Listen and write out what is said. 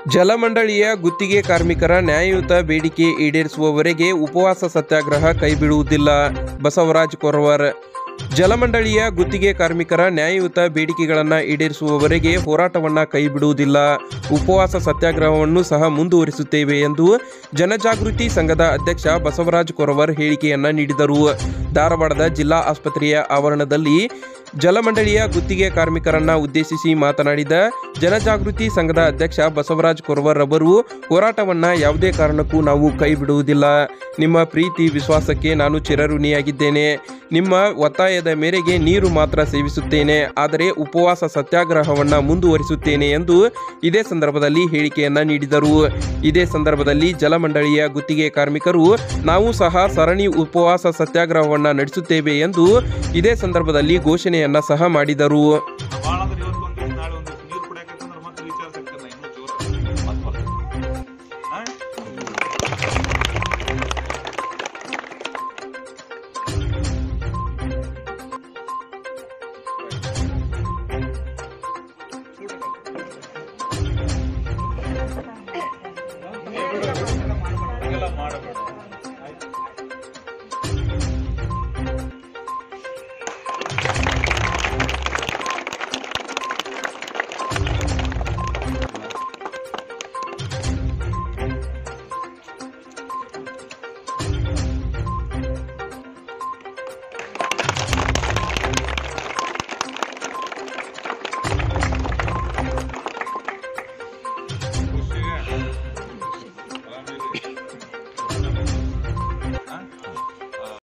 ಜಲಮಂಡಳಿಯ ಗುತ್ತಿಗೆ ಕಾರ್ಮಿಕರ ನ್ಯಾಯಯುತ ಬೇಡಿಕೆ ಈಡೇರಿಸುವವರೆಗೆ ಉಪವಾಸ ಸತ್ಯಾಗ್ರಹ ಕೈಬಿಡುವುದಿಲ್ಲ ಬಸವರಾಜ್ ಕೊರವರ್ ಜಲಮಂಡಳಿಯ ಗುತ್ತಿಗೆ ಕಾರ್ಮಿಕರ ನ್ಯಾಯಯುತ ಬೇಡಿಕೆಗಳನ್ನು ಈಡೇರಿಸುವವರೆಗೆ ಹೋರಾಟವನ್ನು ಕೈಬಿಡುವುದಿಲ್ಲ ಉಪವಾಸ ಸತ್ಯಾಗ್ರಹವನ್ನು ಸಹ ಮುಂದುವರಿಸುತ್ತೇವೆ ಎಂದು ಜನಜಾಗೃತಿ ಸಂಘದ ಅಧ್ಯಕ್ಷ ಬಸವರಾಜ್ ಕೊರವರ್ ಹೇಳಿಕೆಯನ್ನ ನೀಡಿದರು ಧಾರವಾಡದ ಜಿಲ್ಲಾ ಆಸ್ಪತ್ರೆಯ ಆವರಣದಲ್ಲಿ ಜಲಮಂಡಳಿಯ ಗುತ್ತಿಗೆ ಕಾರ್ಮಿಕರನ್ನ ಉದ್ದೇಶಿಸಿ ಮಾತನಾಡಿದ ಜನಜಾಗೃತಿ ಸಂಘದ ಅಧ್ಯಕ್ಷ ಬಸವರಾಜ್ ಕೊರವರ್ ಅವರು ಹೋರಾಟವನ್ನ ಯಾವುದೇ ಕಾರಣಕ್ಕೂ ನಾವು ಕೈ ಬಿಡುವುದಿಲ್ಲ ನಿಮ್ಮ ಪ್ರೀತಿ ವಿಶ್ವಾಸಕ್ಕೆ ನಾನು ಚಿರಋಣಿಯಾಗಿದ್ದೇನೆ ನಿಮ್ಮ ಒತ್ತಾಯದ ಮೇರೆಗೆ ನೀರು ಮಾತ್ರ ಸೇವಿಸುತ್ತೇನೆ ಆದರೆ ಉಪವಾಸ ಸತ್ಯಾಗ್ರಹವನ್ನ ಮುಂದುವರಿಸುತ್ತೇನೆ ಎಂದು ಇದೇ ಸಂದರ್ಭದಲ್ಲಿ ಹೇಳಿಕೆಯನ್ನ ನೀಡಿದರು ಇದೇ ಸಂದರ್ಭದಲ್ಲಿ ಜಲಮಂಡಳಿಯ ಗುತ್ತಿಗೆ ಕಾರ್ಮಿಕರು ನಾವು ಸಹ ಸರಣಿ ಉಪವಾಸ ಸತ್ಯಾಗ್ರಹವನ್ನ ನಡೆಸುತ್ತೇವೆ ಎಂದು ಇದೇ ಸಂದರ್ಭದಲ್ಲಿ ಘೋಷಣೆಯನ್ನ ಸಹ ಮಾಡಿದರು